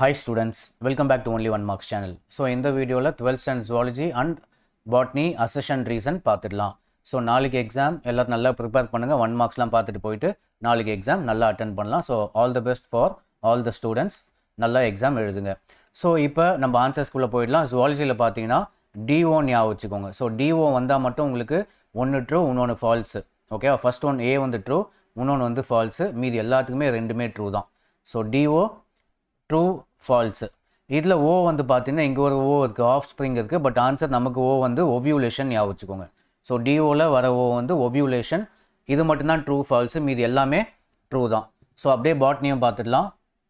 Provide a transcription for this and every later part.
hi students welcome back to only one marks channel so இந்த வீடியோவில் twelfth standard zoology and botany assertion reason பார்த்துடலாம் so நாளைக்கு exam எல்லாரும் நல்லா prepare பண்ணுங்கள் ஒன் மார்க்ஸ்லாம் பார்த்துட்டு போயிட்டு நாளைக்கு எக்ஸாம் நல்லா அட்டன் பண்ணலாம் so all the best for all the students நல்லா எக்ஸாம் எழுதுங்க ஸோ இப்போ நம்ம ஆன்சர்ஸ்குள்ளே போயிடலாம் ஜுவாலஜியில் பார்த்தீங்கன்னா டிஓ ஞாபகம் வச்சுக்கோங்க ஸோ டிஓ வந்தால் மட்டும் உங்களுக்கு ஒன்று ட்ரூ இன்னொன்று ஃபால்ஸு ஓகேவா ஃபர்ஸ்ட் ஒன் ஏ வந்து ட்ரூ இன்னொன்று வந்து ஃபால்ஸு மீதி எல்லாத்துக்குமே ரெண்டுமே ட்ரூ தான் ஸோ டிஓ ட்ரூ ஃபால்ஸு இதில் ஓ வந்து பார்த்தீங்கன்னா இங்கே ஒரு ஓ இருக்குது ஆஃப் ஸ்ப்ரிங் இருக்குது பட் ஆன்சர் நமக்கு ஓ வந்து ஒவ்யூலேஷன் ஞாபகம் வச்சுக்கோங்க ஸோ டிஓவில் வர ஓ வந்து ஒவ்யூலேஷன் இது மட்டும்தான் ட்ரூ ஃபால்ஸு மீதி எல்லாமே ட்ரூ தான் ஸோ அப்படியே பாட்னியும் பார்த்துடலாம்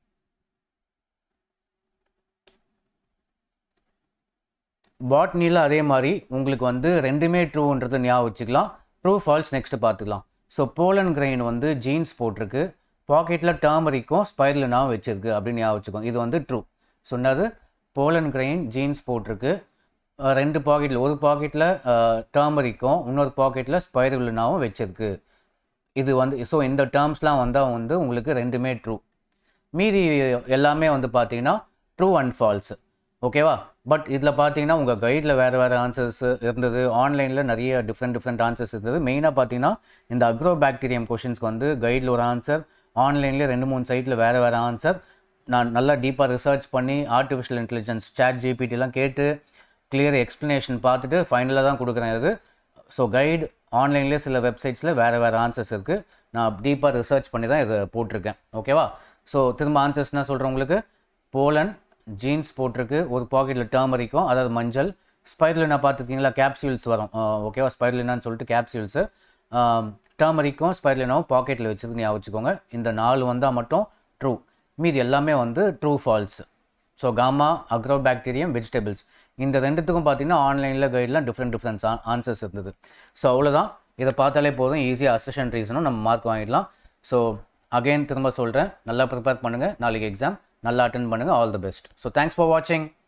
பாட்னியில் அதே மாதிரி உங்களுக்கு வந்து ரெண்டுமே ட்ரூன்றது ஞாபகம் வச்சுக்கலாம் ட்ரூ ஃபால்ஸ் நெக்ஸ்ட் பார்த்துக்கலாம் ஸோ போலன் கிரெயின் வந்து ஜீன்ஸ் போட்டிருக்கு பாக்கெட்டில் டர்மரிக்கும் ஸ்பைரலினாவும் வச்சிருக்கு அப்படின்னு ஞாபகம் வச்சுக்கோங்க இது வந்து ட்ரூ சொன்னது போலன் கிரெயின் ஜீன்ஸ் போட்டிருக்கு அஹ் ரெண்டு பாக்கெட்டில் ஒரு பாக்கெட்டில் டர்மரிக்கும் இன்னொரு பாக்கெட்டில் ஸ்பைரலினாவும் வச்சிருக்கு இது வந்து ஸோ இந்த டேர்ம்ஸ்லாம் வந்தால் வந்து உங்களுக்கு ரெண்டுமே ட்ரூ மீதி எல்லாமே வந்து பார்த்தீங்கன்னா ட்ரூ அண்ட் ஃபால்ஸ் ஓகேவா பட் இதில் பார்த்தீங்கன்னா உங்கள் கைடில் வேறு வேறு ஆன்சர்ஸ் இருந்தது ஆன்லைனில் நிறைய டிஃப்ரெண்ட் டிஃப்ரெண்ட் ஆன்சர்ஸ் இருந்தது மெயினாக பார்த்தீங்கன்னா இந்த அக்ரோ பாக்டீரியம் கொஷின்ஸ்க்கு வந்து கைடில் ஒரு ஆன்சர் ஆன்லைன்லேயே ரெண்டு மூணு சைட்டில் வேறு வேறு ஆன்சர் நான் நல்லா டீப்பாக ரிசர்ச் பண்ணி ஆர்டிஃபிஷியல் இன்டெலிஜென்ஸ் சேட் ஜிபிடிலாம் கேட்டு கிளியர் எக்ஸ்ப்ளனேஷன் பார்த்துட்டு ஃபைனலாக தான் கொடுக்குறேன் இது ஸோ கைடு ஆன்லைன்லேயே சில வெப்சைட்ஸில் வேறு வேறு ஆன்சர்ஸ் இருக்குது நான் டீப்பாக ரிசர்ச் பண்ணி தான் இதை போட்டிருக்கேன் ஓகேவா ஸோ திரும்ப ஆன்சர்ஸ் என்ன சொல்கிறேன் உங்களுக்கு போலன் ஜீன்ஸ் போட்டிருக்கு ஒரு பாக்கெட்டில் டர்மரிக்கும் அதாவது மஞ்சள் ஸ்பைரலினா பார்த்துருக்கீங்களா கேப்சியூல்ஸ் வரும் ஓகேவா ஸ்பைரலினான்னு சொல்லிட்டு கேப்சியூல்ஸு டர்மரிக்கும் ஸ்பைரலினாவும் பாக்கெட்டில் வச்சுருக்கு ஞாபகம் வச்சுக்கோங்க இந்த நாலு வந்தால் மட்டும் ட்ரூ மீதி எல்லாமே வந்து true false so gamma agrobacterium vegetables இந்த ரெண்டுத்துக்கும் பார்த்தீங்கன்னா ஆன்லைனில் கைட்லாம் டிஃப்ரெண்ட் டிஃப்ரெண்ட் ஆன்சர்ஸ் இருந்தது ஸோ அவ்வளோதான் இதை பார்த்தாலே போதும் ஈஸியாக அசஷன் ரீசனும் நம்ம மார்க் வாங்கிடலாம் ஸோ அகைன் திரும்ப சொல்கிறேன் நல்லா ப்ரிப்பேர் பண்ணுங்கள் நாளைக்கு எக்ஸாம் நல்லா அட்டன் பண்ணுங்கள் all the best so thanks for வாட்சிங்